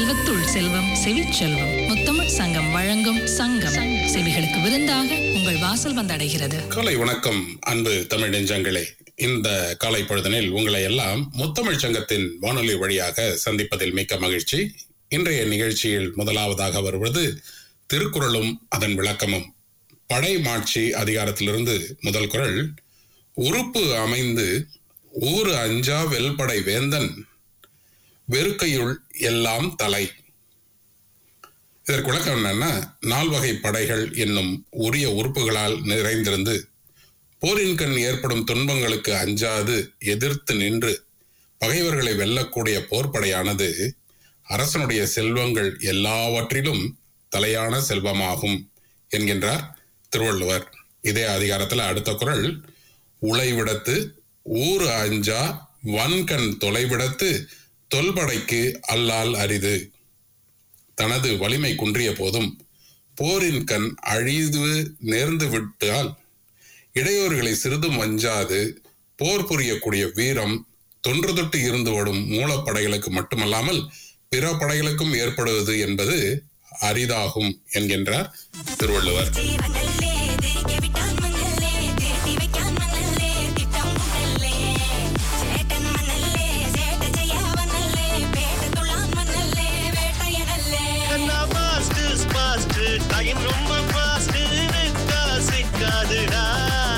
செல்வத்துள் செல்வம் செவிச்செல்வம் முத்தமிழ் சங்கம் வழங்கும் சங்கம் செவிகளுக்கு விருந்தாக உங்கள் வாசல் வந்தடைகிறது காலை வணக்கம் அன்பு தமிழ் நெஞ்சங்களே இந்த காலை பொழுதனில் உங்களை எல்லாம் முத்தமிழ் சங்கத்தின் வானொலி வழியாக சந்திப்பதில் மிக்க மகிழ்ச்சி இன்றைய நிகழ்ச்சியில் முதலாவதாக வருவது திருக்குறளும் அதன் விளக்கமும் படை மாட்சி அதிகாரத்திலிருந்து முதல் குறள் உறுப்பு அமைந்து ஊறு அஞ்சா வெல்படை வேந்தன் வெறுக்கையுள் எல்லாம் தலை இதற்கு விளக்கம் என்னன்னா நால்வகை படைகள் என்னும் உரிய உறுப்புகளால் நிறைந்திருந்து போரின் கண் ஏற்படும் துன்பங்களுக்கு அஞ்சாது எதிர்த்து நின்று பகைவர்களை வெல்லக்கூடிய போர்ப்படையானது அரசனுடைய செல்வங்கள் எல்லாவற்றிலும் தலையான செல்வமாகும் என்கின்றார் திருவள்ளுவர் இதே அதிகாரத்தில் அடுத்த குறள் உழைவிடத்து ஊறு அஞ்சா வன்கண் தொலைவிடத்து தொல்படைக்கு அல்லால் அரிது தனது வலிமை குன்றிய போதும் போரின் கண் அழிவு நேர்ந்து விட்டால் இடையூறுகளை சிறிதும் வஞ்சாது போர் புரியக்கூடிய வீரம் தொன்று தொட்டு இருந்து வரும் மூலப்படைகளுக்கு மட்டுமல்லாமல் பிற படைகளுக்கும் ஏற்படுவது என்பது அரிதாகும் என்கின்றார் திருவள்ளுவர் ജീവനല്ലേ തിരികെ വിട്ടാൻ മണ്ണല്ലേ തേടി വെക്കാൻ മണ്ണല്ലേ തിട്ടം മുണ്ടല്ലേ ചേട്ടൻ മണ്ണല്ലേ ചേട്ട ചെയ്യാവനല്ലേ പേട്ട തുള്ളാൻ മണ്ണല്ലേ വേട്ടയനല്ലേ கண்ணா fast, fast, time ரொம்ப fast, நிக்கா சிக்காதுடா.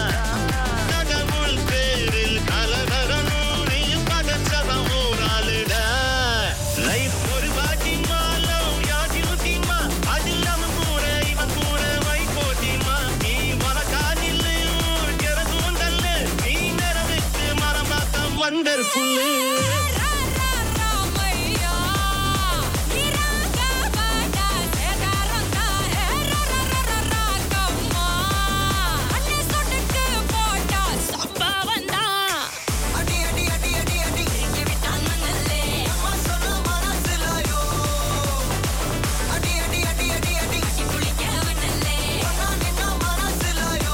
கடவுள் பேரில் கலவரனூரில் படைச்சவன் ஓர் ஆளுடா. Life ஒரு வாட்டி மாலம், யாட்டி ஊத்திமா, அதில்லாம கூட இவன் கூட வை போட்டிமா. நீ உனக்கா நில்லு, ஊர் கிடக்கும் தள்ளு, நீ நிறவுக்கு மரம் பார்த்தா wonderful. ரா ரா ராமையா நிராக பாடா சேதாரந்தா ரா ரா ரா ரா ராகம்மா அண்ணே சொட்டுக்கு போட்டா சம்பவந்தா அடி அடி அடி அடி அடி திரிகே விட்டான் மண்ணல்லே அம்மா சொன்ன மனசிலாயோ அடி அடி அடி அடி அடி அடி குளிக்க வண்ணல்லே ஒன்னா நின்ன மனசிலாயோ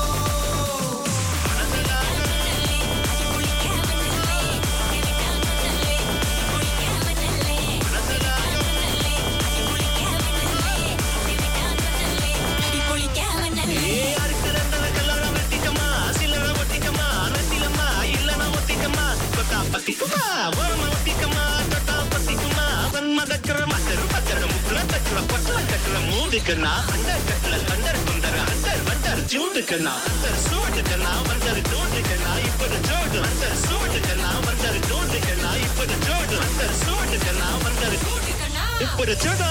ஏ அறுக்குறதுல கல்லறை வெட்டிக்கமா, சில்லறை ஒட்டிக்கமா, நெத்திலம்மா, இல்லைன்னா ஒத்திக்கமா, தொட்டா பத்திக்குமா, ஓரமா ஒட்டிக்கமா, தொட்டா பத்திக்குமா, அவன் மதக்கிற மதர் பதற முக்குற தட்டுற பட்டுற கட்டுற மூடுக்கண்ணா, அண்டர் கட்டுல கண்டர் குண்டர், அண்டர் வண்டர் ஜூடுக்கண்ணா, அண்டர் சூடுக்கண்ணா, வண்டர் ஜூடுக்கண்ணா, இப்படி ஜோடு, அண்டர் சூடுக்கண்ணா, வண்டர் ஜூடுக்கண்ணா, இப்படி ஜோடு, அண்டர் சூடுக்கண்ணா, வண்டர் இப்படி ஜோடு.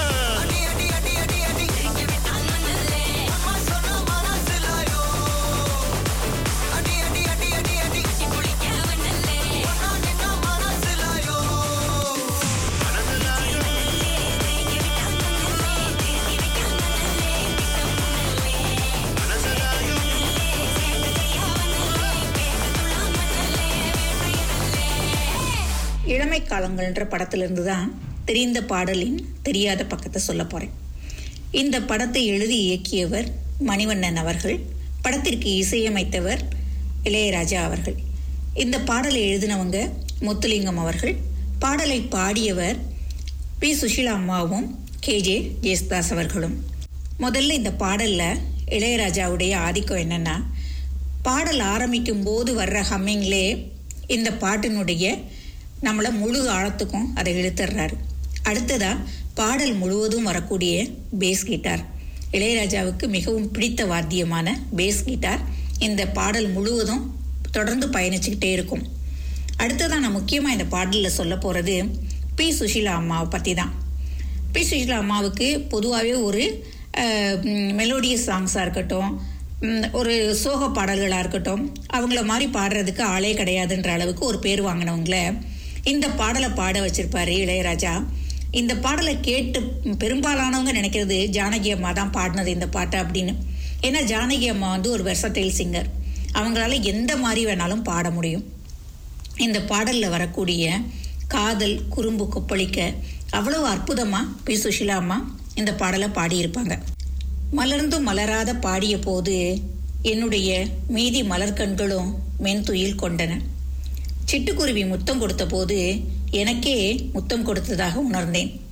இளமை காலங்கள்ன்ற படத்திலிருந்து தான் தெரிந்த பாடலின் தெரியாத பக்கத்தை சொல்ல போறேன் இந்த படத்தை எழுதி இயக்கியவர் மணிவண்ணன் அவர்கள் படத்திற்கு இசையமைத்தவர் இளையராஜா அவர்கள் இந்த பாடலை எழுதினவங்க முத்துலிங்கம் அவர்கள் பாடலை பாடியவர் பி சுஷீலா அம்மாவும் கேஜே ஜேசுதாஸ் அவர்களும் முதல்ல இந்த பாடல்ல இளையராஜாவுடைய ஆதிக்கம் என்னன்னா பாடல் ஆரம்பிக்கும் போது வர்ற ஹம்மிங்லே இந்த பாட்டினுடைய நம்மளை முழு ஆழத்துக்கும் அதை இழுத்துடுறாரு அடுத்ததா பாடல் முழுவதும் வரக்கூடிய பேஸ் கிட்டார் இளையராஜாவுக்கு மிகவும் பிடித்த வாத்தியமான பேஸ் கிட்டார் இந்த பாடல் முழுவதும் தொடர்ந்து பயணிச்சுக்கிட்டே இருக்கும் அடுத்ததா நான் முக்கியமாக இந்த பாடலில் சொல்ல போகிறது பி சுஷீலா அம்மாவை பற்றி தான் பி சுஷீலா அம்மாவுக்கு பொதுவாகவே ஒரு மெலோடியஸ் சாங்ஸாக இருக்கட்டும் ம், ஒரு சோக பாடல்களாக இருக்கட்டும் அவங்கள மாதிரி பாடுறதுக்கு ஆளே கிடையாதுன்ற அளவுக்கு ஒரு பேர் வாங்கினவங்கள இந்த பாடலை பாட வச்சிருப்பாரு இளையராஜா இந்த பாடலை கேட்டு பெரும்பாலானவங்க நினைக்கிறது ஜானகி அம்மா தான் பாடினது இந்த பாட்டை அப்படின்னு ஏன்னா ஜானகி அம்மா வந்து ஒரு வெர்சடைல் சிங்கர் அவங்களால எந்த மாதிரி வேணாலும் பாட முடியும் இந்த பாடல்ல வரக்கூடிய காதல் குறும்பு கொப்பளிக்க அவ்வளவு அற்புதமா பி சுஷீலா அம்மா இந்த பாடலை பாடியிருப்பாங்க மலர்ந்தும் மலராத பாடிய போது என்னுடைய மீதி மலர்கண்களும் மென்துயில் கொண்டன சிட்டுக்குருவி முத்தம் கொடுத்த போது எனக்கே முத்தம் கொடுத்ததாக உணர்ந்தேன்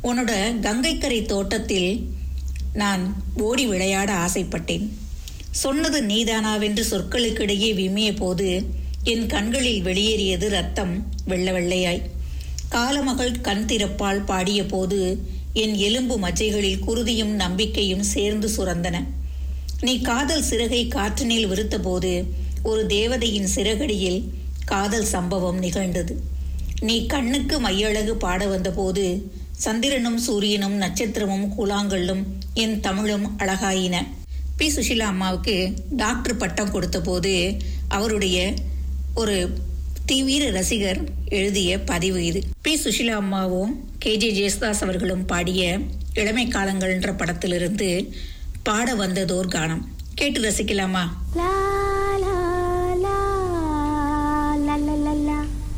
உன்னோட கங்கைக்கரை தோட்டத்தில் நான் ஓடி விளையாட ஆசைப்பட்டேன் சொன்னது நீதானாவென்று சொற்களுக்கிடையே விம்மிய போது என் கண்களில் வெளியேறியது ரத்தம் வெள்ள வெள்ளையாய் காலமகள் கண் திறப்பால் பாடிய போது என் எலும்பு மஜ்ஜைகளில் குருதியும் நம்பிக்கையும் சேர்ந்து சுரந்தன நீ காதல் சிறகை காற்றினில் விருத்தபோது ஒரு தேவதையின் சிறகடியில் காதல் சம்பவம் நிகழ்ந்தது நீ கண்ணுக்கு மையழகு பாட வந்தபோது சந்திரனும் சூரியனும் நட்சத்திரமும் கூழாங்கல்லும் என் தமிழும் அழகாயின பி சுஷிலா அம்மாவுக்கு டாக்டர் பட்டம் கொடுத்தபோது அவருடைய ஒரு தீவிர ரசிகர் எழுதிய பதிவு இது பி சுஷிலா அம்மாவும் கே ஜே ஜேசுதாஸ் அவர்களும் பாடிய இளமை காலங்கள்ன்ற படத்திலிருந்து பாட வந்ததோர் கானம் கேட்டு ரசிக்கலாமா La la la la la la la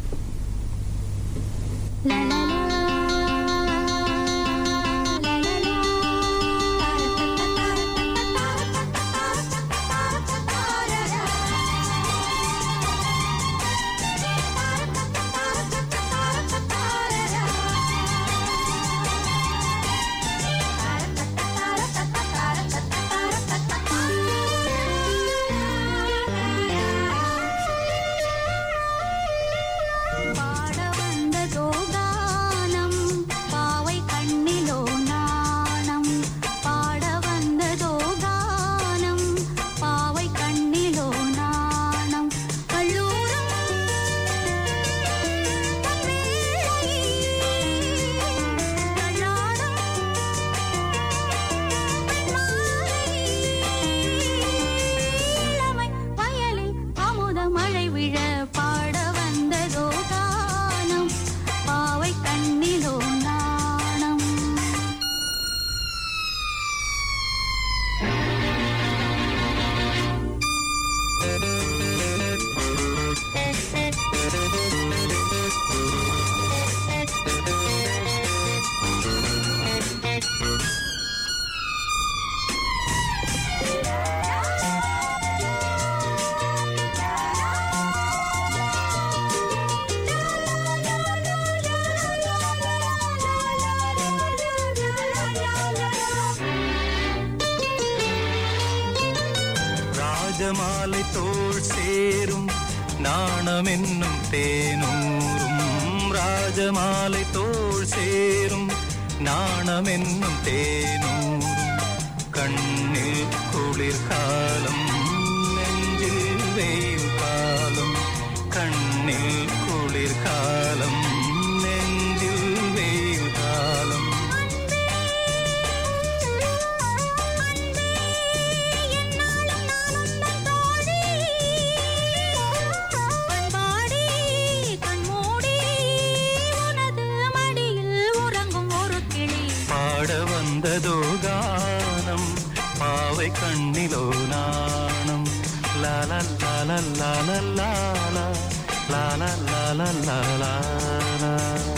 La la la La la பாட வந்ததோ கானம் பாவை கண்ணிலோ நாணம் பாட வந்ததோ கானம் பாவை கண்ணிலோ நாணம் கல்லூரம் தள்ளாடும் இளமை வயலில் அமுத மழை விழ பாட வந்ததோ கானம் பாவை கண்ணிலோ நாணம் ராஜமாலை தோள் சேரும் நாணம் என்னும் தேனூரும் ராஜமாலை தோள் சேரும் நாணம் என்னும் தேனூரும் கண்ணில் குளிர்காலம் நெஞ்சில் வெயில் காலம் கண்ணில் குளிர்காலம் நெஞ்சில் வெயில் காலம் பண்பாடி கண்மூடி உனது மடியில் உறங்கும் ஒரு கிளி பாட வந்ததோ கானம் பாவை கண்ணிலோ நாணம் லால லால லால லால லால லால லால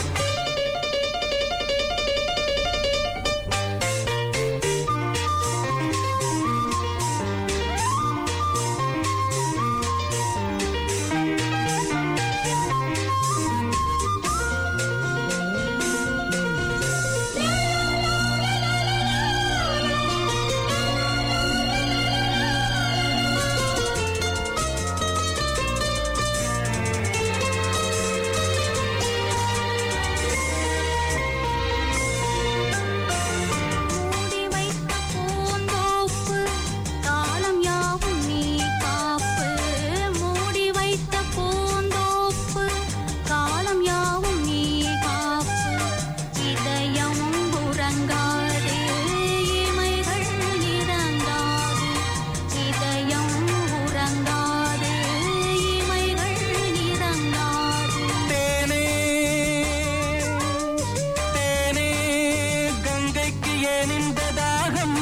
மூடி வைத்த பூந்தோப்பு காலம் யாவும் நீ காப்பு மூடி வைத்த பூந்தோப்பு காலம் யாவும் நீ காப்பு இதயம் உறங்காது இமைகள் இறங்காது இதயம் உறங்காது இமைகள் இறங்காது தேனே தேனே கங்கைக்கு ஏன் இந்த தாகம்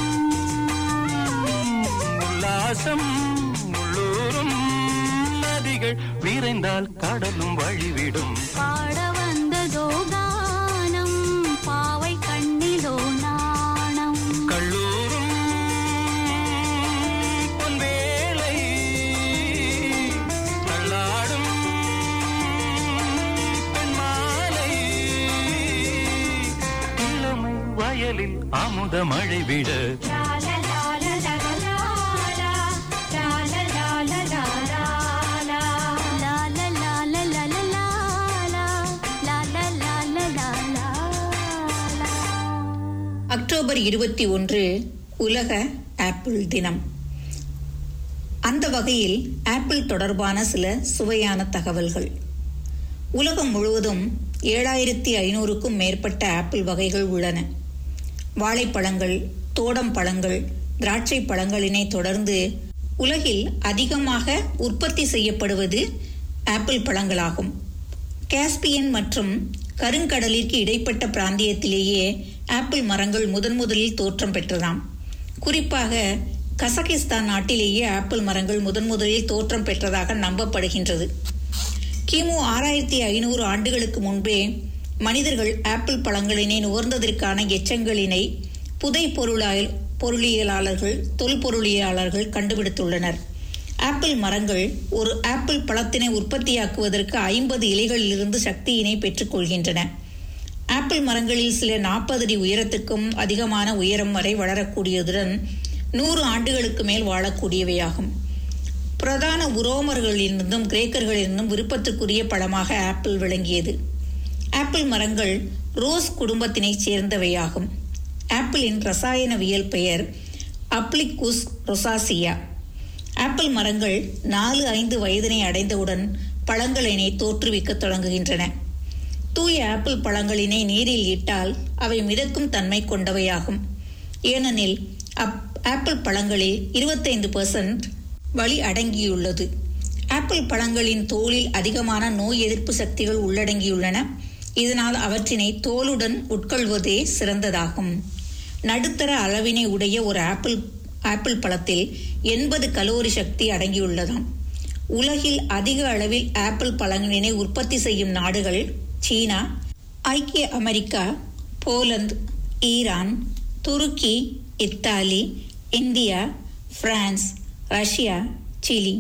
உல்லாசம் உள்ளூரும் நதிகள் விரைந்தால் கடலும் வழிவிடும் பாட வந்ததோ கானம் பாவை கண்ணிலோ நாணம் கள்ளூரும் பொன்வேலை தள்ளாடும் பெண்மாலை இளமை அமுத மழை விட அக்டோபர் இருபத்தி ஒன்று உலக ஆப்பிள் தினம் அந்த வகையில் ஆப்பிள் தொடர்பான சில சுவையான தகவல்கள் உலகம் முழுவதும் ஏழாயிரத்தி ஐநூறுக்கும் மேற்பட்ட ஆப்பிள் வகைகள் உள்ளன வாழைப்பழங்கள் தோடம் பழங்கள் திராட்சை பழங்களினை தொடர்ந்து உலகில் அதிகமாக உற்பத்தி செய்யப்படுவது ஆப்பிள் பழங்களாகும் காஸ்பியன் மற்றும் கருங்கடலிற்கு இடைப்பட்ட பிராந்தியத்திலேயே ஆப்பிள் மரங்கள் முதன் முதலில் தோற்றம் பெற்றதாம் குறிப்பாக கசகிஸ்தான் நாட்டிலேயே ஆப்பிள் மரங்கள் முதன் முதலில் தோற்றம் பெற்றதாக நம்பப்படுகின்றது கிமு ஆறாயிரத்தி ஐநூறு ஆண்டுகளுக்கு முன்பே மனிதர்கள் ஆப்பிள் பழங்களினை நுகர்ந்ததற்கான எச்சங்களினை புதை பொருளால் பொருளியலாளர்கள் தொல்பொருளியலாளர்கள் கண்டுபிடித்துள்ளனர் ஆப்பிள் மரங்கள் ஒரு ஆப்பிள் பழத்தினை உற்பத்தியாக்குவதற்கு ஐம்பது இலைகளிலிருந்து சக்தியினை பெற்றுக்கொள்கின்றன ஆப்பிள் மரங்களில் சில நாற்பது அடி உயரத்துக்கும் அதிகமான உயரம் வரை வளரக்கூடியதுடன் நூறு ஆண்டுகளுக்கு மேல் வாழக்கூடியவையாகும் பிரதான உரோமர்களிலிருந்தும் கிரேக்கர்களிலிருந்தும் விருப்பத்துக்குரிய பழமாக ஆப்பிள் விளங்கியது ஆப்பிள் மரங்கள் ரோஸ் குடும்பத்தினைச் சேர்ந்தவையாகும் ஆப்பிளின் ரசாயனவியல் பெயர் அப்ளிகுஸ் ரொசாசியா ஆப்பிள் மரங்கள் நாலு ஐந்து வயதினை அடைந்தவுடன் பழங்களினை தோற்றுவிக்கத் தொடங்குகின்றன தூய ஆப்பிள் பழங்களினை நீரில் இட்டால் அவை மிதக்கும் தன்மை கொண்டவையாகும் ஏனெனில் அப் ஆப்பிள் பழங்களில் இருபத்தைந்து பெர்சன்ட் வலி அடங்கியுள்ளது ஆப்பிள் பழங்களின் தோலில் அதிகமான நோய் எதிர்ப்பு சக்திகள் உள்ளடங்கியுள்ளன இதனால் அவற்றினை தோலுடன் உட்கொள்வதே சிறந்ததாகும் நடுத்தர அளவினை உடைய ஒரு ஆப்பிள் ஆப்பிள் பழத்தில் எண்பது கலோரி சக்தி அடங்கியுள்ளதாம் உலகில் அதிக அளவில் ஆப்பிள் பழங்களினை உற்பத்தி செய்யும் நாடுகள் சீனா ஐக்கிய அமெரிக்கா போலந்து ஈரான் துருக்கி Italy India France Russia Chile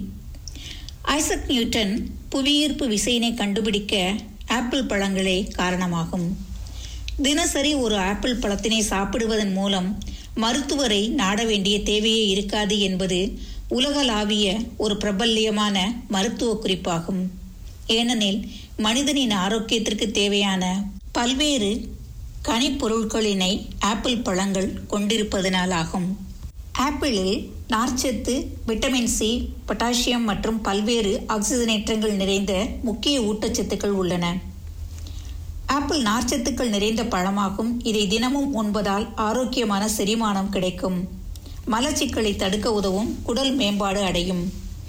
Isaac Newton புவியீர்ப்பு விசையினை கண்டுபிடிக்க ஆப்பிள் பழங்களே காரணமாகும் தினசரி ஒரு ஆப்பிள் பழத்தினை சாப்பிடுவதன் மூலம் மருத்துவரை நாட வேண்டிய தேவையே இருக்காது என்பது உலகளாவிய ஒரு பிரபல்யமான மருத்துவ குறிப்பாகும் ஏனெனில் மனிதனின் ஆரோக்கியத்திற்கு தேவையான பல்வேறு கனிப்பொருட்களினை ஆப்பிள் பழங்கள் கொண்டிருப்பதனாலாகும் ஆப்பிளில் நார்ச்சத்து விட்டமின் சி பொட்டாசியம் மற்றும் பல்வேறு ஆக்சிஜனேற்றங்கள் நிறைந்த முக்கிய ஊட்டச்சத்துக்கள் உள்ளன ஆப்பிள் நார்ச்சத்துக்கள் நிறைந்த பழமாகும் இதை தினமும் உண்பதால் ஆரோக்கியமான செரிமானம் கிடைக்கும் மலச்சிக்கலை தடுக்க உதவும் குடல் மேம்பாடு அடையும்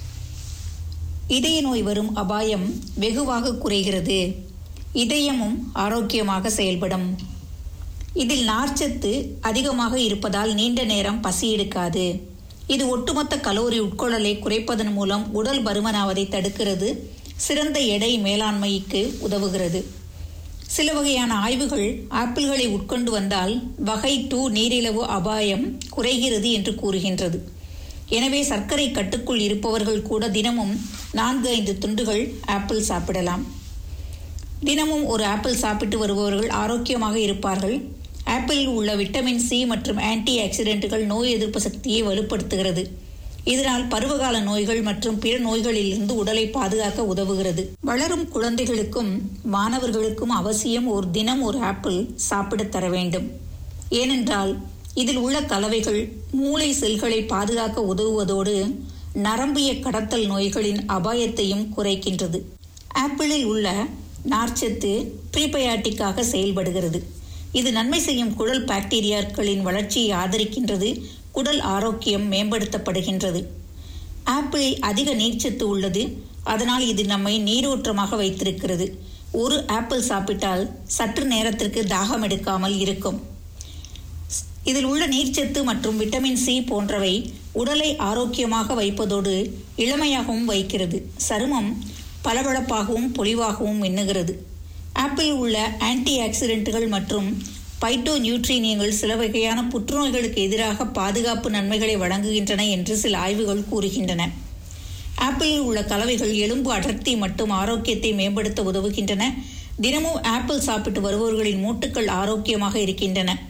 இதய நோய் வரும் அபாயம் வெகுவாக குறைகிறது இதயமும் ஆரோக்கியமாக செயல்படும் இதில் நார்ச்சத்து அதிகமாக இருப்பதால் நீண்ட நேரம் பசி எடுக்காது இது ஒட்டுமொத்த கலோரி உட்கொள்ளலை குறைப்பதன் மூலம் உடல் பருமனாவதை தடுக்கிறது சிறந்த எடை மேலாண்மைக்கு உதவுகிறது சில வகையான ஆய்வுகள் ஆப்பிள்களை உட்கொண்டு வந்தால் வகை டூ நீரிழிவு அபாயம் குறைகிறது என்று கூறுகின்றது எனவே சர்க்கரை கட்டுக்குள் இருப்பவர்கள் கூட தினமும் நான்கு ஐந்து துண்டுகள் ஆப்பிள் சாப்பிடலாம் தினமும் ஒரு ஆப்பிள் சாப்பிட்டு வருபவர்கள் ஆரோக்கியமாக இருப்பார்கள் ஆப்பிளில் உள்ள விட்டமின் சி மற்றும் ஆன்டி ஆக்சிடென்ட்டுகள் நோய் எதிர்ப்பு சக்தியை வலுப்படுத்துகிறது இதனால் பருவகால நோய்கள் மற்றும் பிற நோய்களிலிருந்து உடலை பாதுகாக்க உதவுகிறது வளரும் குழந்தைகளுக்கும் மாணவர்களுக்கும் அவசியம் ஒரு தினம் ஒரு ஆப்பிள் சாப்பிடத் தர வேண்டும் ஏனென்றால் இதில் உள்ள கலவைகள் மூளை செல்களை பாதுகாக்க உதவுவதோடு நரம்பிய கடத்தல் நோய்களின் அபாயத்தையும் குறைக்கின்றது ஆப்பிளில் உள்ள நார்ச்சத்து ப்ரீபயாட்டிக்காக செயல்படுகிறது இது நன்மை செய்யும் குடல் பாக்டீரியாக்களின் வளர்ச்சியை ஆதரிக்கின்றது குடல் ஆரோக்கியம் மேம்படுத்தப்படுகின்றது ஆப்பிளில் அதிக நீர்ச்சத்து உள்ளது அதனால் இது நம்மை நீரோற்றமாக வைத்திருக்கிறது ஒரு ஆப்பிள் சாப்பிட்டால் சற்று நேரத்திற்கு தாகம் எடுக்காமல் இருக்கும் இதில் உள்ள நீர்ச்சத்து மற்றும் விட்டமின் சி போன்றவை உடலை ஆரோக்கியமாக வைப்பதோடு இளமையாகவும் வைக்கிறது சருமம் பளபளப்பாகவும் பொலிவாகவும் மின்னுகிறது ஆப்பிளில் உள்ள ஆன்டி ஆக்சிடென்ட்டுகள் மற்றும் பைட்டோ நியூட்ரினியங்கள் சில வகையான புற்றுநோய்களுக்கு எதிராக பாதுகாப்பு நன்மைகளை வழங்குகின்றன என்று சில ஆய்வுகள் கூறுகின்றன ஆப்பிளில் உள்ள கலவைகள் எலும்பு அடர்த்தி மற்றும் ஆரோக்கியத்தை மேம்படுத்த உதவுகின்றன தினமும் ஆப்பிள் சாப்பிட்டு வருபவர்களின் மூட்டுக்கள் ஆரோக்கியமாக இருக்கின்றன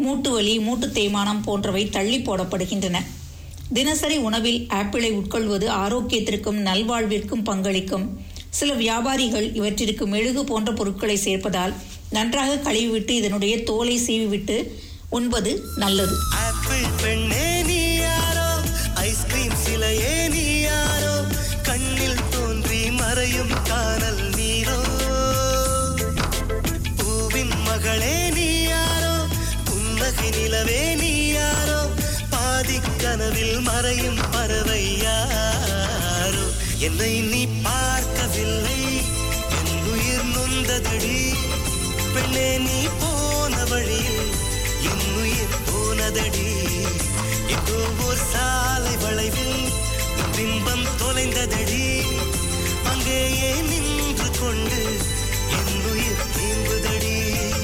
மூட்டு வலி மூட்டு தேய்மானம் போன்றவை தள்ளி போடப்படுகின்றன தினசரி உணவில் ஆப்பிளை உட்கொள்வது ஆரோக்கியத்திற்கும் நல்வாழ்விற்கும் பங்களிக்கும் சில வியாபாரிகள் இவற்றிற்கு மெழுகு போன்ற பொருட்களை சேர்ப்பதால் நன்றாக கழுவிவிட்டு இதனுடைய தோலை சீவிவிட்டு உண்பது நல்லது ஆப்பிள் பெண்ணே நீ யாரோ ஐஸ்கிரீம் சிலையே நீ யாரோ கண்ணில் தோன்றி மறையும் காணல் நீரோ பூவின் மகளே நீ யாரோ புன்னகை நிலவே நீ யாரோ பாதி கனவில் மறையும் பறவை யாரோ என்னை நீ பார்க்கவில்லை என் உயிர் நொந்ததடி பெண்ணே நீ போன வழியில் என் உயிர் போனதடி எங்கோ ஓர் சாலை வளைவில் உன் பிம்பம் தொலைந்ததடி அங்கேயே நின்று கொண்டு என் உயிர் தேம்புதடி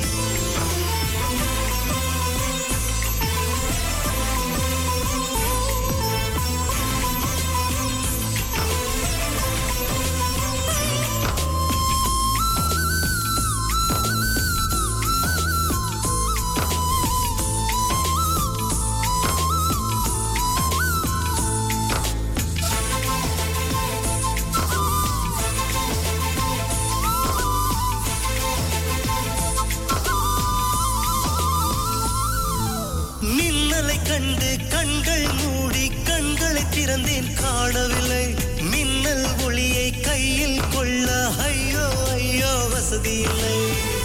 மின்னலை கண்டு கண்கள் மூடி கண்களை திறந்தேன் காணவில்லை மின்னல் ஒளியை கையில் கொள்ள ஐயோ ஐயோ வசதி இல்லை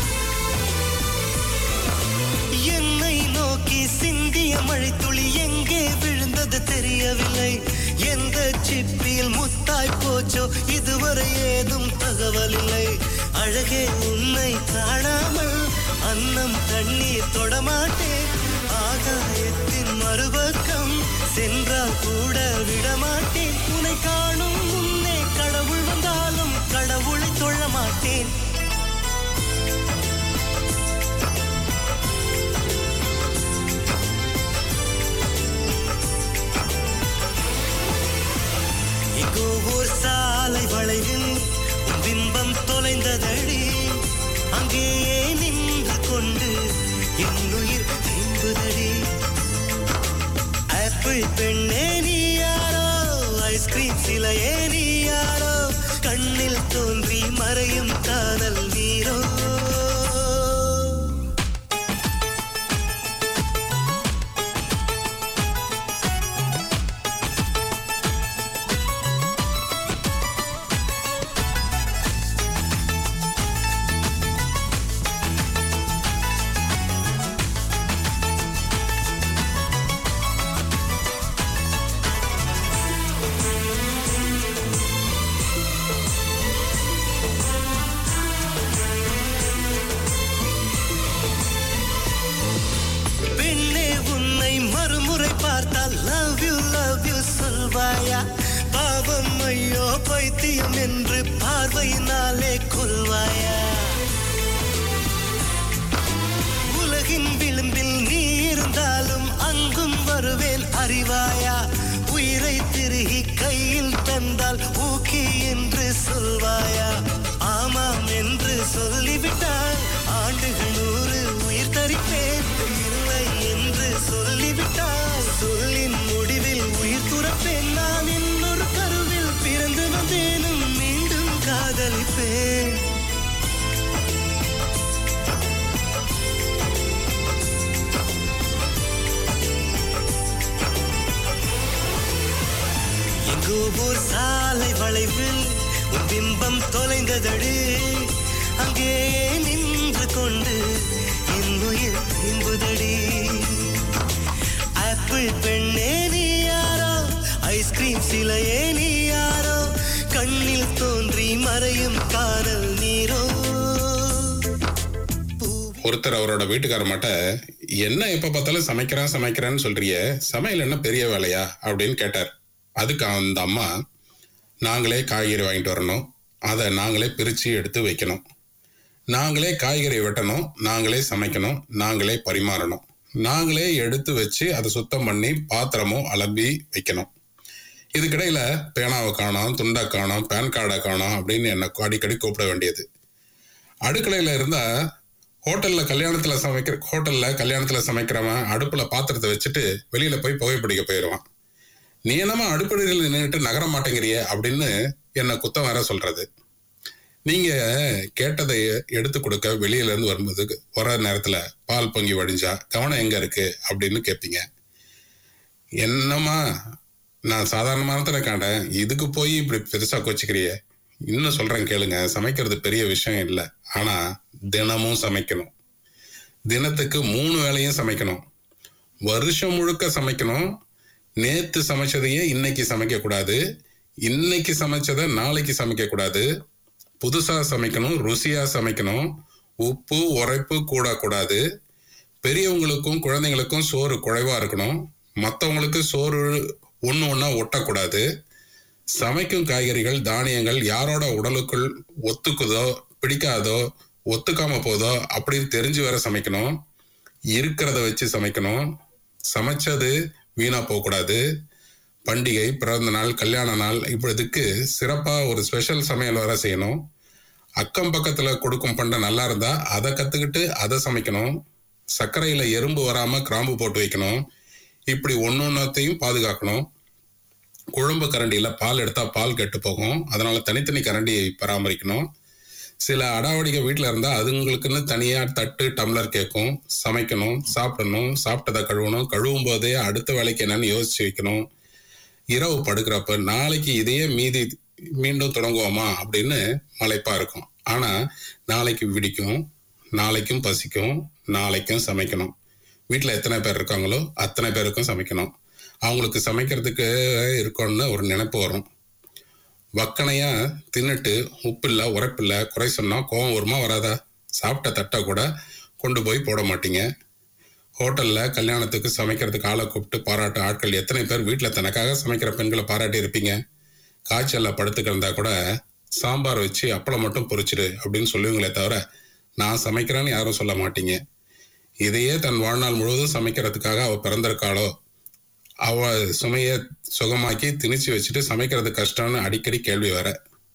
என்னை நோக்கி சிந்திய மழைத்துளி எங்கே விழுந்தது தெரியவில்லை எந்த சிப்பியில் முத்தாய் போச்சோ இதுவரை ஏதும் தகவல் இல்லை அழகே உன்னை காணாமல் அன்னம் தண்ணீர் தொடமாட்டேன் ஆகாயத்தின் மறுபக்கம் சென்றால் கூட விடமாட்டேன் உன்னை காணும் முன்னே கடவுள் வந்தாலும் கடவுளை தொழ மாட்டேன் எங்கோ ஓர் சாலை வளைவில் உன் பிம்பம் தொலைந்ததடி அங்கேயே நின்று கொண்டு என் உயிர் தேம்புதடி ஆப்பிள் பெண்ணே நீ யாரோ ஐஸ்கிரீம் சிலையே நீ யாரோ கண்ணில் தோன்றி மறையும் காதல் நீரோ பெண்ணே உன்னை மறுமுறை பார்த்தால் லவ் யூ லவ் யூ சொல்வாயா பாவம் ஐயோ பைத்தியம் என்று பார்வையினாலே கொள்வாயா உலகின் விளிம்பில் நீ இருந்தாலும் அங்கும் வருவேன் அறிவாயா உயிரை திருகி கையில் தந்தால் ஊக்கி என்று சொல்வாயா ஆமாம் என்று சொல்லிவிட்டால் ஆண்டுகள் நூறு உயிர் தரிப்பேன் இல்லை என்று சொல்லிவிட்டால் சொல்லின் முடிவில் உயிர் துறப்பேன் நான் இன்னொரு கருவில் பிறந்து வந்தேனும் மீண்டும் காதலிப்பேன் எங்கோ ஓர் சாலை வளைவில் உன் பிம்பம் தொலைந்ததடி அங்கேயே நின்று கொண்டு என் உயிர் தேம்புதடி ஆப்பிள் பெண்ணே நீ யாரோ ஐஸ்கிரீம் சிலையே நீ யாரோ கண்ணில் தோன்றி மறையும் காதல் நீரோ ஒருத்தர் அவரோட வீட்டுக்காரமாட்ட என்ன எப்ப பார்த்தாலும் சமைக்கிறேன் சமைக்கிறேன்னு சொல்றிய சமையல் என்ன பெரிய வேலையா அப்படின்னு கேட்டார் அதுக்கு அந்த அம்மா நாங்களே காய்கறி வாங்கிட்டு வரணும் அதை நாங்களே பிரித்து எடுத்து வைக்கணும் நாங்களே காய்கறி வெட்டணும் நாங்களே சமைக்கணும் நாங்களே பரிமாறணும் நாங்களே எடுத்து வச்சு அதை சுத்தம் பண்ணி பாத்திரமும் அலம்பி வைக்கணும் இதுக்கிடையில பேனாவை காணோம் துண்டை காணோம் பேன் கார்டை காணோம் அப்படின்னு என்னை அடிக்கடி கூப்பிட வேண்டியது அடுக்கலையில் இருந்தா ஹோட்டல்ல கல்யாணத்துல சமைக்கிற ஹோட்டல்ல கல்யாணத்துல சமைக்கிறவன் அடுப்புல பாத்திரத்தை வச்சுட்டு வெளியில போய் புகைப்பிடிக்க போயிடுவான் நீ என்னமா அடுப்படியில் நின்றுட்டு நகர மாட்டேங்கிறிய அப்படின்னு என்னை குத்தம் வேற சொல்றது நீங்க கேட்டதை எடுத்து கொடுக்க வெளியில இருந்து வரும்போது வர நேரத்துல பால் பொங்கி வடிஞ்சா கவனம் எங்க இருக்கு அப்படின்னு கேட்பீங்க என்னம்மா நான் சாதாரணமானத்துல காண்டேன் இதுக்கு போய் இப்படி பெருசா கோச்சிக்கிறிய இன்னும் சொல்றேன் கேளுங்க சமைக்கிறது பெரிய விஷயம் இல்லை ஆனா தினமும் சமைக்கணும் தினத்துக்கு மூணு வேளையும் சமைக்கணும் வருஷம் முழுக்க சமைக்கணும் நேத்து சமைச்சதையே இன்னைக்கு சமைக்க கூடாது இன்னைக்கு சமைச்சதை நாளைக்கு சமைக்க கூடாது புதுசா சமைக்கணும் ருசியா சமைக்கணும் உப்பு உரைப்பு கூடக்கூடாது பெரியவங்களுக்கும் குழந்தைங்களுக்கும் சோறு குறைவா இருக்கணும் மற்றவங்களுக்கு சோறு ஒன்று ஒன்றா ஒட்டக்கூடாது சமைக்கும் காய்கறிகள் தானியங்கள் யாரோட உடலுக்குள் ஒத்துக்குதோ பிடிக்காதோ ஒத்துக்காம போதோ அப்படின்னு தெரிஞ்சு வேற சமைக்கணும் இருக்கிறத வச்சு சமைக்கணும் சமைச்சது வீணா போகக்கூடாது பண்டிகை பிறந்த நாள் கல்யாண நாள் இப்படிதுக்கு சிறப்பா ஒரு ஸ்பெஷல் சமையல் வேற செய்யணும் அக்கம் பக்கத்துல கொடுக்கும் பண்டை நல்லா இருந்தா அதை கத்துக்கிட்டு அதை சமைக்கணும் சர்க்கரையில எறும்பு வராம கிராம்பு போட்டு வைக்கணும் இப்படி ஒன்னொன்னத்தையும் பாதுகாக்கணும் குழம்பு கரண்டியில பால் எடுத்தா பால் கெட்டு போகும் அதனால தனித்தனி கரண்டியை பராமரிக்கணும் சில அடாவடிக வீட்டில் இருந்தால் அதுங்களுக்குன்னு தனியாக தட்டு டம்ளர் கேட்கும் சமைக்கணும் சாப்பிடணும் சாப்பிட்டதை கழுவணும் கழுவும் போதே அடுத்த வேலைக்கு என்னன்னு யோசிச்சு வைக்கணும் இரவு படுக்கிறப்ப நாளைக்கு இதையே மீதி மீண்டும் தொடங்குவோமா அப்படின்னு மலைப்பா இருக்கும் ஆனா நாளைக்கு விடிக்கும் நாளைக்கும் பசிக்கும் நாளைக்கும் சமைக்கணும் வீட்டில் எத்தனை பேர் இருக்காங்களோ அத்தனை பேருக்கும் சமைக்கணும் அவங்களுக்கு சமைக்கிறதுக்கு இருக்கும்னு ஒரு நினைப்பு வரும் வக்கனையா தின்னுட்டு உப்பில்ல உரைப்பில்ல குறை சொன்னா கோவம் வருமா வராதா சாப்பிட்ட தட்டை கூட கொண்டு போய் போட மாட்டீங்க ஹோட்டல்ல கல்யாணத்துக்கு சமைக்கிறதுக்கு ஆளை கூப்பிட்டு பாராட்டு ஆட்கள் எத்தனை பேர் வீட்டில் தனக்காக சமைக்கிற பெண்களை பாராட்டி இருப்பீங்க காய்ச்சல்ல படுத்து கிடந்தா கூட சாம்பார் வச்சு அப்பளம் மட்டும் பொரிச்சிடு அப்படின்னு சொல்லுவீங்களே தவிர நான் சமைக்கிறேன்னு யாரும் சொல்ல மாட்டீங்க இதையே தன் வாழ்நாள் முழுவதும் சமைக்கிறதுக்காக அவ பிறந்திருக்காளோ அவ சுமைய சுகமாக்கி திணிச்சு வச்சுட்டு சமைக்கிறது கஷ்டம்னு அடிக்கடி கேள்வி வர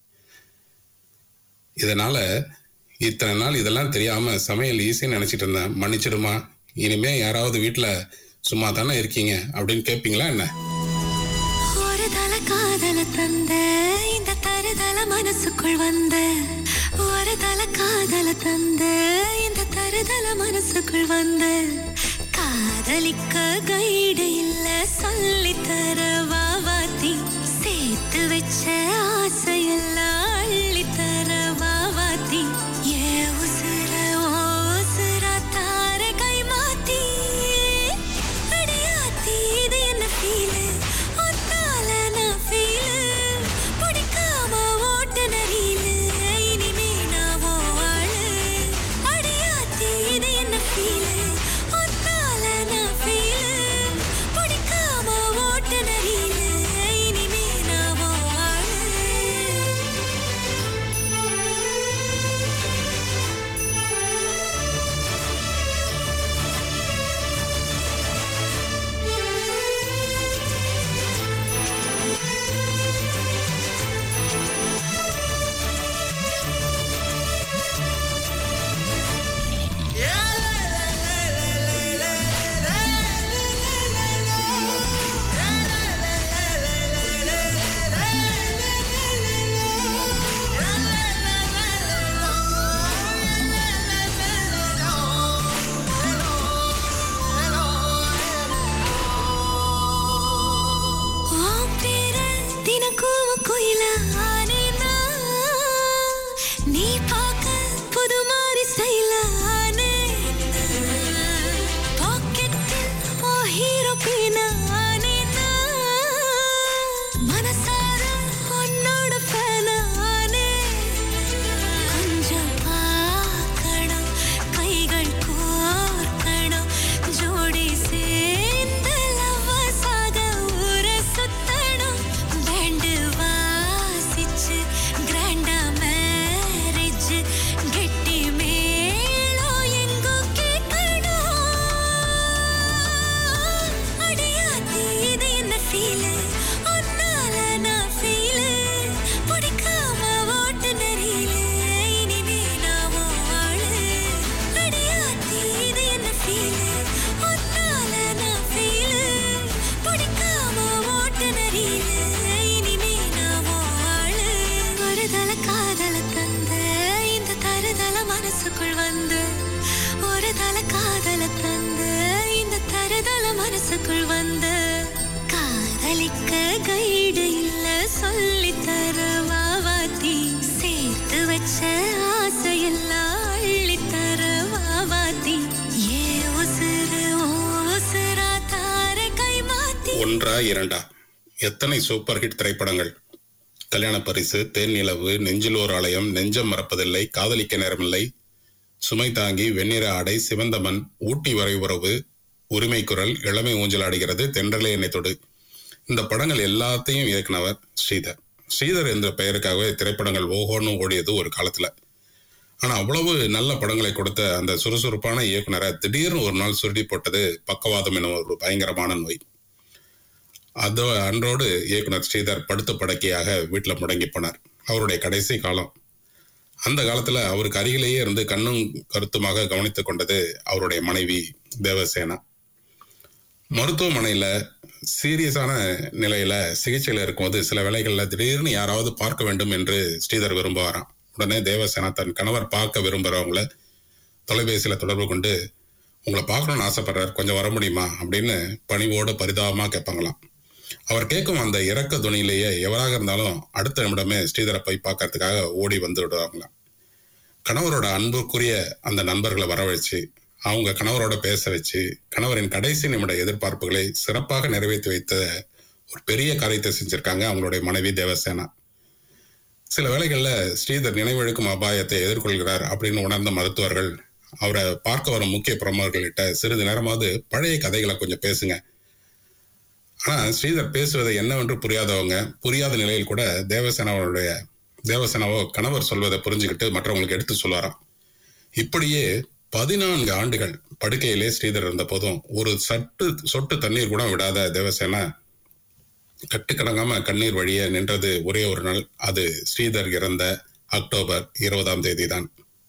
இதனால இத்தனை நாள் இதெல்லாம் தெரியாம சமையல் ஈஸின்னு நினைச்சிட்டு இருந்தேன் மன்னிச்சிடுமா இனிமே யாராவது வீட்டுல சும்மா தானே இருக்கீங்க அப்படின்னு கேட்பீங்களா என்ன ஒரு தல காதல தந்த இந்த தருதல மனசுக்குள் வந்த ஒரு தல காதல தந்த இந்த தருதல மனசுக்குள் வந்த காதலிக்க கைடு இல்ல சொல்லி தர வாவாத்தி சேர்த்து வச்ச ஆசையெல்லாம் அள்ளி தர வாவாத்தி ஏ உசுர ஓ உசுரா தார கை மாத்தி அடியாத்தி இது என்ன ஃபீலு ஒத்தால நான் ஃபீலு பிடிக்காம ஓட்டுன ரீலு இனிமே நான் ஓ ஆளு அடியாத்தி இது என்ன ஃபீலு ஒத்தால நான் ஃபீலு பிடிக்காம ஓட்டுன ரீலு இனிமே நான் ஓ ஆளு மனசுக்குள் வந்து ஒரு தல காதல தந்து இந்த தருதல மனசுக்குள் வந்து காதலிக்க கைடு இல்ல சொல்லி தர வாவாத்தி சேர்த்து வச்ச ஆசையெல்லாம் அள்ளி தர வாவாத்தி ஏ உசுறு ஓ உசுரா தார கை மாத்தி ஒன்றா இரண்டா எத்தனை சூப்பர் ஹிட் திரைப்படங்கள் கல்யாண பரிசு தேன் நிலவு நெஞ்சில் ஓர் ஆலயம் நெஞ்சம் மறப்பதில்லை காதலிக்க நேரமில்லை சுமை தாங்கி வெண்ணிற ஆடை சிவந்தமன் ஊட்டி வரை உறவு உரிமை குரல் இளமை ஊஞ்சல் ஆடுகிறது தென்றலே என்னை தொடு இந்த படங்கள் எல்லாத்தையும் இயக்குனவர் ஸ்ரீதர் ஸ்ரீதர் என்ற பெயருக்காகவே திரைப்படங்கள் ஓஹோன்னு ஓடியது ஒரு காலத்துல ஆனா அவ்வளவு நல்ல படங்களை கொடுத்த அந்த சுறுசுறுப்பான இயக்குனரை திடீர்னு ஒரு நாள் சுருட்டி போட்டது பக்கவாதம் எனும் ஒரு பயங்கரமான நோய் அதோ அன்றோடு இயக்குனர் ஸ்ரீதர் படுத்த படக்கையாக வீட்டில் முடங்கி போனார் அவருடைய கடைசி காலம் அந்த காலத்துல அவருக்கு அருகிலேயே இருந்து கண்ணும் கருத்துமாக கவனித்துக் கொண்டது அவருடைய மனைவி தேவசேனா மருத்துவமனையில சீரியஸான நிலையில சிகிச்சையில இருக்கும்போது சில வேளைகள்ல திடீர்னு யாராவது பார்க்க வேண்டும் என்று ஸ்ரீதர் விரும்புவாராம் உடனே தேவசேனா தன் கணவர் பார்க்க விரும்புறவங்கள தொலைபேசியில தொடர்பு கொண்டு உங்களை பார்க்கணும்னு ஆசைப்படுறார் கொஞ்சம் வர முடியுமா அப்படின்னு பணிவோட பரிதாபமா கேட்பாங்களாம் அவர் கேட்கும் அந்த இறக்க துணியிலேயே எவராக இருந்தாலும் அடுத்த நிமிடமே ஸ்ரீதரை போய் பார்க்கறதுக்காக ஓடி வந்து விடுவாங்களாம் கணவரோட அன்புக்குரிய அந்த நண்பர்களை வரவழைச்சு அவங்க கணவரோட பேச வச்சு கணவரின் கடைசி நிமிட எதிர்பார்ப்புகளை சிறப்பாக நிறைவேற்றி வைத்த ஒரு பெரிய காரியத்தை செஞ்சிருக்காங்க அவங்களுடைய மனைவி தேவசேனா சில வேளைகள்ல ஸ்ரீதர் நினைவெழுக்கும் அபாயத்தை எதிர்கொள்கிறார் அப்படின்னு உணர்ந்த மருத்துவர்கள் அவரை பார்க்க வரும் முக்கிய பிரமுகர்கள்கிட்ட சிறிது நேரமாவது பழைய கதைகளை கொஞ்சம் பேசுங்க ஆனா ஸ்ரீதர் பேசுவதை என்னவென்று புரியாதவங்க புரியாத நிலையில் கூட தேவசேனாவுடைய தேவசேனாவோ கணவர் சொல்வதை புரிஞ்சுக்கிட்டு மற்றவங்களுக்கு எடுத்து சொல்லுவாராம் இப்படியே பதினான்கு ஆண்டுகள் படுக்கையிலே ஸ்ரீதர் இருந்த போதும் ஒரு சட்டு சொட்டு தண்ணீர் கூட விடாத தேவசேனா கட்டுக்கடங்காம கண்ணீர் வழிய நின்றது ஒரே ஒரு நாள் அது ஸ்ரீதர் இறந்த அக்டோபர் இருபதாம் தேதி தான்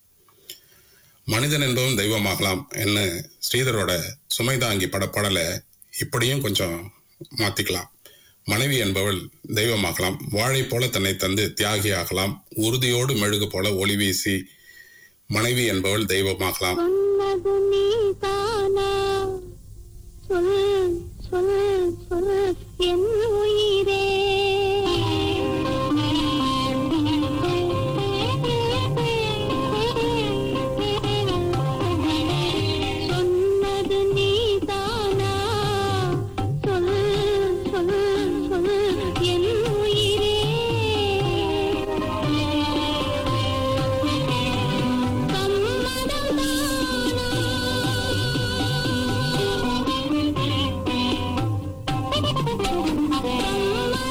மனிதன் என்பவன் தெய்வமாகலாம் என்ன ஸ்ரீதரோட சுமைதாங்கி பட பாடலை இப்படியும் கொஞ்சம் மாத்திக்கலாம் மனைவி என்பவள் தெய்வமாகலாம் வாழை போல தன்னை தந்து தியாகி ஆகலாம் உறுதியோடு மெழுகு போல ஒளி வீசி மனைவி என்பவள் தெய்வமாகலாம் சொன்னது நீதானா சொல் சொல் சொல் என் உயிரே சொன்னது நீதானா சொல் சொல் சொல் என் உயிரே சம்மதம் தானா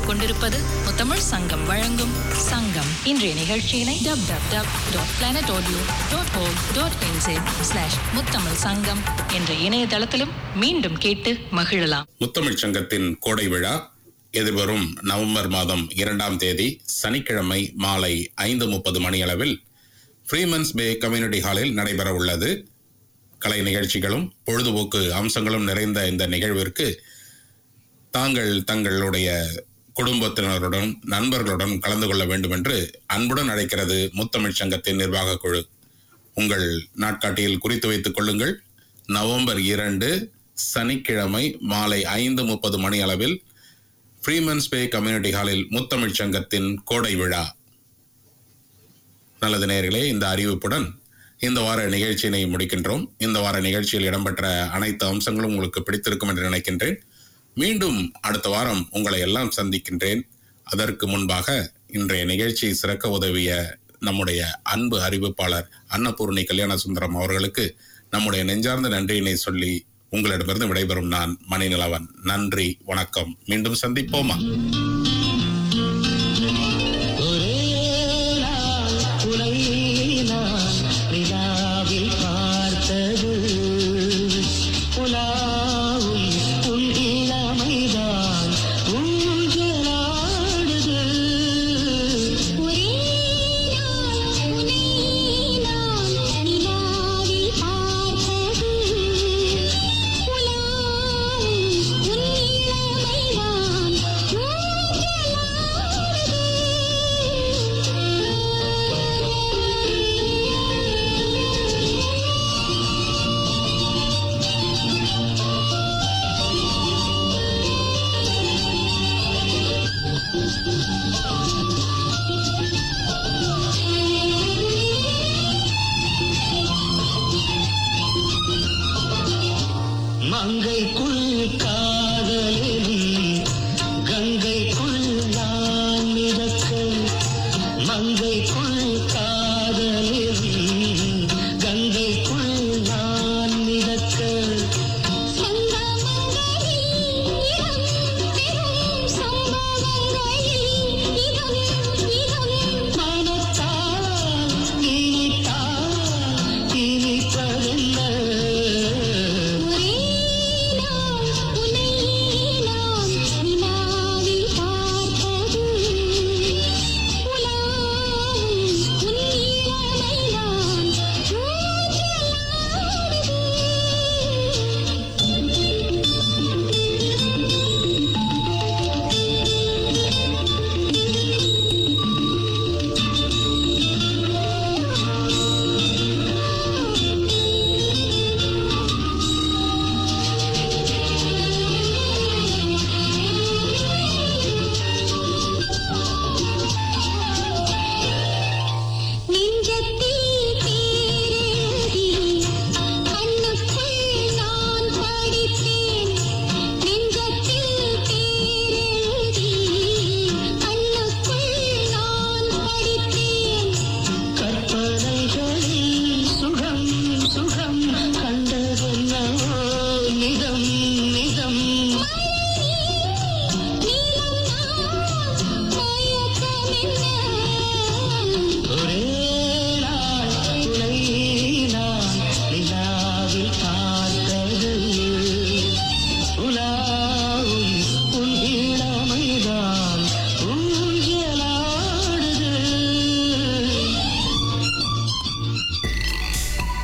கேட்டுக்கொண்டிருப்பது முத்தமிழ் சங்கம் வழங்கும் சங்கம் இன்றைய நிகழ்ச்சியினை dub dub dub dot planet audio dot ஓம் டாட் ஸ்லாஷ் முத்தமிழ் சங்கம் என்ற இணையதளத்திலும் மீண்டும் கேட்டு மகிழலாம் முத்தமிழ்ச் சங்கத்தின் கோடை விழா எதிர்வரும் நவம்பர் மாதம் இரண்டாம் தேதி சனிக்கிழமை மாலை ஐந்து முப்பது மணியளவில் ஃப்ரீமன்ஸ் பே கம்யூனிட்டி ஹாலில் நடைபெற உள்ளது கலை நிகழ்ச்சிகளும் பொழுதுபோக்கு அம்சங்களும் நிறைந்த இந்த நிகழ்விற்கு தாங்கள் தங்களுடைய குடும்பத்தினருடன் நண்பர்களுடன் கலந்து கொள்ள வேண்டும் என்று அன்புடன் அழைக்கிறது முத்தமிழ்ச் சங்கத்தின் நிர்வாகக் குழு உங்கள் நாட்காட்டியில் குறித்து வைத்துக் கொள்ளுங்கள் நவம்பர் இரண்டு சனிக்கிழமை மாலை ஐந்து முப்பது மணி அளவில் ஃப்ரீமன்ஸ் பே கம்யூனிட்டி ஹாலில் முத்தமிழ்ச் சங்கத்தின் கோடை விழா நல்லது நேயர்களே இந்த அறிவிப்புடன் இந்த வார நிகழ்ச்சியினை முடிக்கின்றோம் இந்த வார நிகழ்ச்சியில் இடம்பெற்ற அனைத்து அம்சங்களும் உங்களுக்கு பிடித்திருக்கும் என்று நினைக்கின்றேன் மீண்டும் அடுத்த வாரம் உங்களை எல்லாம் சந்திக்கின்றேன் அதற்கு முன்பாக இன்றைய நிகழ்ச்சியை சிறக்க உதவிய நம்முடைய அன்பு அறிவிப்பாளர் அன்னபூர்ணி கல்யாண சுந்தரம் அவர்களுக்கு நம்முடைய நெஞ்சார்ந்த நன்றியினை சொல்லி உங்களிடமிருந்து விடைபெறும் நான் மணிநிலவன் நன்றி வணக்கம் மீண்டும் சந்திப்போமா ஒரே நாள் உனை நான் நிலாவில் பார்த்தது உலாவும் உன் இளமைதான் ஊஞ்சலாடுது ஒரே நாள் உன்னை நான் நிலாவில் பார்த்தது உலாவும் உன் இளமைதான் மங்கைக்குள் கா